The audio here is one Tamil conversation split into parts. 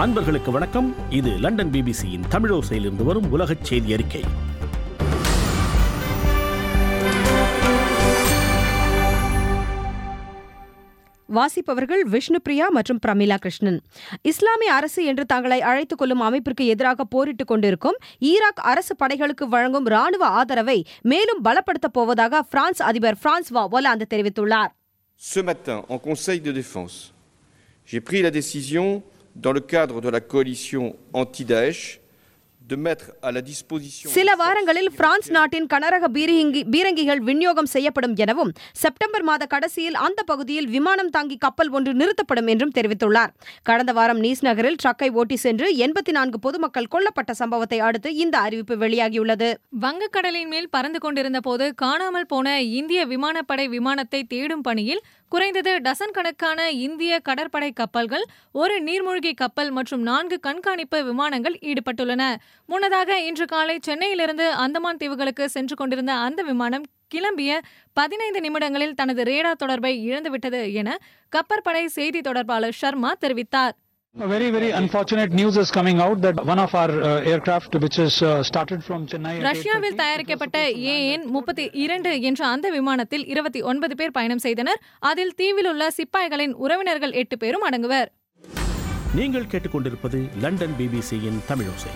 அன்பர்களுக்கு வணக்கம் இது லண்டன் பிபிசியின் தமிழோசையிலிருந்து வரும் உலகச் செய்தி அறிக்கை வாசிப்பவர்கள் விஷ்ணுபிரியா மற்றும் பிரமிளா கிருஷ்ணன் இஸ்லாமிய அரசு என்று தங்களை அழைத்துக் கொள்ளும் அமைப்பிற்கு எதிராக போரிட்டுக் கொண்டிருக்கும் ஈராக் அரசு படைகளுக்கு வழங்கும் ராணுவ ஆதரவை மேலும் பலப்படுத்தப் போவதாக பிரான்ஸ் அதிபர் பிரான்ஸ்வா ஒலாந்து தெரிவித்துள்ளார் Ce matin, en Conseil de défense, j'ai pris la décision, dans le cadre de la coalition anti-Daesh, de mettre à la disposition. சில வாரங்களில் பிரான்ஸ் நாட்டின் கனரக பீரங்கி பீரங்கிகள் விநியோகம் செய்யப்படும் எனவும் செப்டம்பர் மாத கடைசியில் அந்த பகுதியில் விமானம் தாங்கி கப்பல் ஒன்று நிறுத்தப்படும் என்றும் தெரிவித்துள்ளார் கடந்த வாரம் நீஸ் நகரில் ட்ரக்கை ஓட்டி சென்று எண்பத்தி நான்கு பொதுமக்கள் கொல்லப்பட்ட சம்பவத்தை அடுத்து இந்த அறிவிப்பு வெளியாகியுள்ளது வங்கக்கடலின் மேல் பறந்து கொண்டிருந்த போது காணாமல் போன இந்திய விமானப்படை விமானத்தை தேடும் பணியில் குறைந்தது டசன் கணக்கான இந்திய கடற்படை கப்பல்கள் ஒரு நீர்மூழ்கி கப்பல் மற்றும் நான்கு கண்காணிப்பு விமானங்கள் ஈடுபட்டுள்ளன முன்னதாக இன்று காலை சென்னையிலிருந்து அந்தமான் தீவுகளுக்கு சென்று கொண்டிருந்த அந்த விமானம் கிளம்பிய பதினைந்து நிமிடங்களில் தனது ரேடார் தொடர்பை இழந்துவிட்டது என கப்பற்படை செய்தி தொடர்பாளர் சர்மா தெரிவித்தார் A very, very unfortunate news is coming out that one of our uh, aircraft, which is uh, started from Chennai. at ரஷ்யாவில் 8:30, தயாரிக்கப்பட்ட ஏஎன் முப்பத்தி இரண்டு என்ற அந்த விமானத்தில் இருபத்தி ஒன்பது பேர் பயணம் செய்தனர் அதில் தீவில் உள்ள சிப்பாய்களின் உறவினர்கள் எட்டு பேரும் அடங்குவர் நீங்கள் கேட்டுக்கொண்டிருப்பது லண்டன் பிபிசியின் தமிழோசை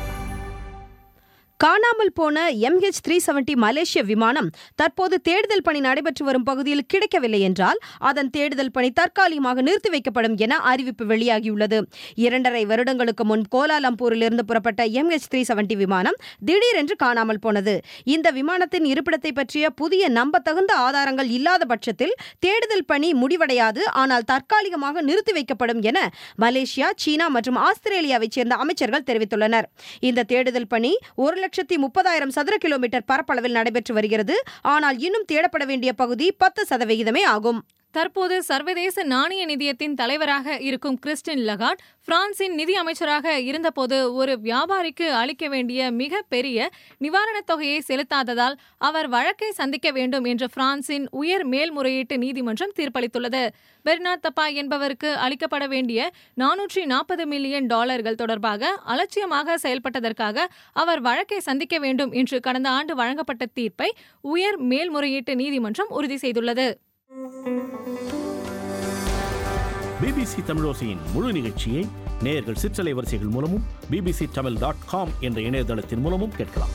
காணாமல் போன எம்ஹெச் த்ரீ செவன்டி மலேசிய விமானம் தற்போது தேடுதல் பணி நடைபெற்று வரும் பகுதியில் கிடைக்கவில்லை என்றால் அதன் தேடுதல் பணி தற்காலிகமாக நிறுத்தி வைக்கப்படும் என அறிவிப்பு வெளியாகியுள்ளது இரண்டரை வருடங்களுக்கு முன் கோலாலம்பூரிலிருந்து புறப்பட்ட எம்ஹெச் த்ரீ செவன்டி விமானம் திடீரென்று காணாமல் போனது இந்த விமானத்தின் இருப்பிடத்தை பற்றிய புதிய நம்பத்தகுந்த ஆதாரங்கள் இல்லாத பட்சத்தில் தேடுதல் பணி முடிவடையாது ஆனால் தற்காலிகமாக நிறுத்தி வைக்கப்படும் என மலேசியா சீனா மற்றும் ஆஸ்திரேலியாவைச் சேர்ந்த அமைச்சர்கள் தெரிவித்துள்ளனர் இந்த தேடுதல் பணி ஒரு லட்சத்தி முப்பதாயிரம் சதுர கிலோமீட்டர் பரப்பளவில் நடைபெற்று வருகிறது ஆனால் இன்னும் தேடப்பட வேண்டிய பகுதி பத்து சதவிகிதமே ஆகும் தற்போது சர்வதேச நாணய நிதியத்தின் தலைவராக இருக்கும் கிறிஸ்டின் லகார்ட் பிரான்சின் நிதி அமைச்சராக இருந்தபோது ஒரு வியாபாரிக்கு அளிக்க வேண்டிய மிக பெரிய நிவாரணத் தொகையை செலுத்தாததால் அவர் வழக்கை சந்திக்க வேண்டும் என்று பிரான்சின் உயர் மேல்முறையீட்டு நீதிமன்றம் தீர்ப்பளித்துள்ளது பெர்னாட் தப்பா என்பவருக்கு அளிக்கப்பட வேண்டிய நானூற்றி நாற்பது மில்லியன் டாலர்கள் தொடர்பாக அலட்சியமாக செயல்பட்டதற்காக அவர் வழக்கை சந்திக்க வேண்டும் என்று கடந்த ஆண்டு வழங்கப்பட்ட தீர்ப்பை உயர் மேல்முறையீட்டு நீதிமன்றம் உறுதி செய்துள்ளது பிபிசி தமிழோசையின் முழு நிகழ்ச்சியை நேயர்கள் சிற்றலை வரிசைகள் மூலமும் பிபிசி தமிழ் டாட் காம் என்ற இணையதளத்தின் மூலமும் கேட்கலாம்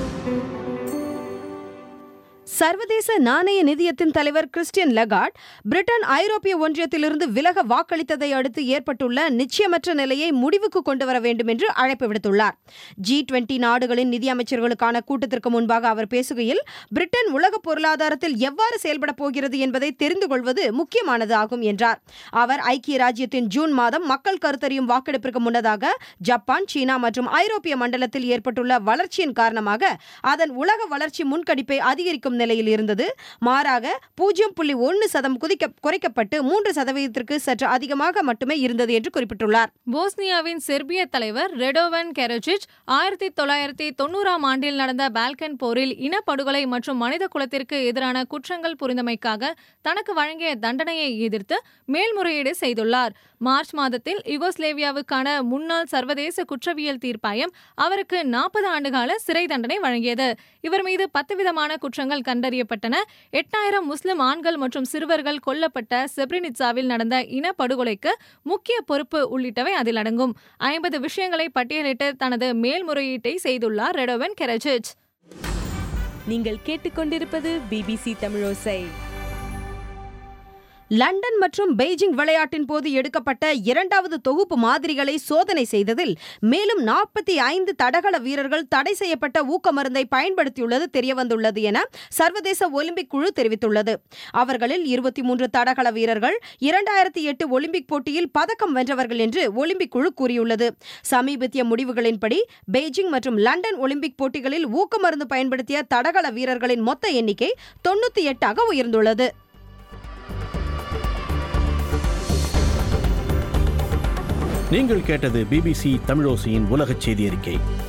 சர்வதேச நாணய நிதியத்தின் தலைவர் கிறிஸ்டியன் லெகார்ட் பிரிட்டன் ஐரோப்பிய ஒன்றியத்திலிருந்து விலக வாக்களித்ததை அடுத்து ஏற்பட்டுள்ள நிச்சயமற்ற நிலையை முடிவுக்கு கொண்டு வர வேண்டும் என்று அழைப்பு விடுத்துள்ளார் ஜி டுவெண்டி நாடுகளின் நிதியமைச்சர்களுக்கான கூட்டத்திற்கு முன்பாக அவர் பேசுகையில் பிரிட்டன் உலக பொருளாதாரத்தில் எவ்வாறு செயல்பட போகிறது என்பதை தெரிந்து கொள்வது முக்கியமானது ஆகும் என்றார் அவர் ஐக்கிய ராஜ்யத்தின் ஜூன் மாதம் மக்கள் கருத்தறியும் வாக்கெடுப்பிற்கு முன்னதாக ஜப்பான் சீனா மற்றும் ஐரோப்பிய மண்டலத்தில் ஏற்பட்டுள்ள வளர்ச்சியின் காரணமாக அதன் உலக வளர்ச்சி முன்கணிப்பை அதிகரிக்கும் நிலையில் இருந்தது மாறாக பூஜ்ஜியம் புள்ளி ஒன்று சதம் குதிக்க குறைக்கப்பட்டு மூன்று சதவீதத்திற்கு சற்று அதிகமாக மட்டுமே இருந்தது என்று குறிப்பிட்டுள்ளார் போஸ்னியாவின் செர்பிய தலைவர் ரெடோவன் கெரஜிச் ஆயிரத்தி தொள்ளாயிரத்தி தொண்ணூறாம் ஆண்டில் நடந்த பால்கன் போரில் இனப்படுகொலை மற்றும் மனித குலத்திற்கு எதிரான குற்றங்கள் புரிந்தமைக்காக தனக்கு வழங்கிய தண்டனையை எதிர்த்து மேல்முறையீடு செய்துள்ளார் மார்ச் மாதத்தில் யுகோஸ்லேவியாவுக்கான முன்னாள் சர்வதேச குற்றவியல் தீர்ப்பாயம் அவருக்கு நாற்பது ஆண்டுகால சிறை தண்டனை வழங்கியது இவர் மீது பத்து விதமான குற்றங்கள் கண்டறியப்பட்டன எட்டாயிரம் முஸ்லிம் ஆண்கள் மற்றும் சிறுவர்கள் கொல்லப்பட்ட செப்ரினிட்சாவில் நடந்த இனப்படுகொலைக்கு முக்கிய பொறுப்பு உள்ளிட்டவை அதில் அடங்கும் ஐம்பது விஷயங்களை பட்டியலிட்டு தனது மேல்முறையீட்டை செய்துள்ளார் ரெடோவன் கெரஜிச் நீங்கள் கேட்டுக்கொண்டிருப்பது பிபிசி தமிழோசை லண்டன் மற்றும் பெய்ஜிங் விளையாட்டின் போது எடுக்கப்பட்ட இரண்டாவது தொகுப்பு மாதிரிகளை சோதனை செய்ததில் மேலும் நாற்பத்தி ஐந்து தடகள வீரர்கள் தடை செய்யப்பட்ட ஊக்க மருந்தை பயன்படுத்தியுள்ளது தெரியவந்துள்ளது என சர்வதேச ஒலிம்பிக் குழு தெரிவித்துள்ளது அவர்களில் இருபத்தி மூன்று தடகள வீரர்கள் இரண்டாயிரத்தி எட்டு ஒலிம்பிக் போட்டியில் பதக்கம் வென்றவர்கள் என்று ஒலிம்பிக் குழு கூறியுள்ளது சமீபத்திய முடிவுகளின்படி பெய்ஜிங் மற்றும் லண்டன் ஒலிம்பிக் போட்டிகளில் ஊக்க மருந்து பயன்படுத்திய தடகள வீரர்களின் மொத்த எண்ணிக்கை தொண்ணூத்தி எட்டாக உயர்ந்துள்ளது நீங்கள் கேட்டது பிபிசி தமிழோசையின் உலகச் செய்தி அறிக்கை